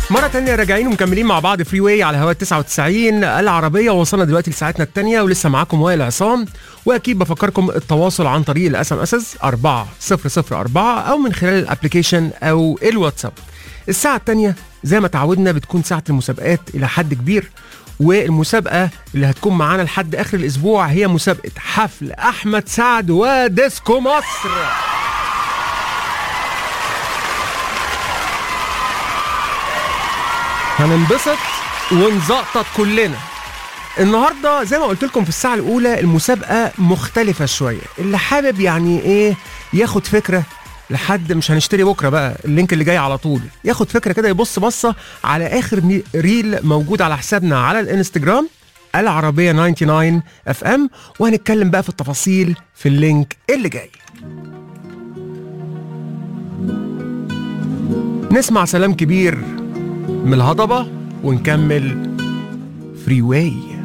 مرة تانية راجعين ومكملين مع بعض فري واي على هواء 99 العربية وصلنا دلوقتي لساعتنا التانية ولسه معاكم وائل عصام واكيد بفكركم التواصل عن طريق الاس ام اس 4004 او من خلال الابلكيشن او الواتساب. الساعة التانية زي ما تعودنا بتكون ساعة المسابقات إلى حد كبير والمسابقة اللي هتكون معانا لحد آخر الأسبوع هي مسابقة حفل أحمد سعد وديسكو مصر. هننبسط ونزقطط كلنا النهارده زي ما قلت لكم في الساعه الاولى المسابقه مختلفه شويه اللي حابب يعني ايه ياخد فكره لحد مش هنشتري بكره بقى اللينك اللي جاي على طول ياخد فكره كده يبص بصه على اخر مي- ريل موجود على حسابنا على الانستجرام العربيه 99 اف ام وهنتكلم بقى في التفاصيل في اللينك اللي جاي نسمع سلام كبير من الهضبة ونكمل فري واي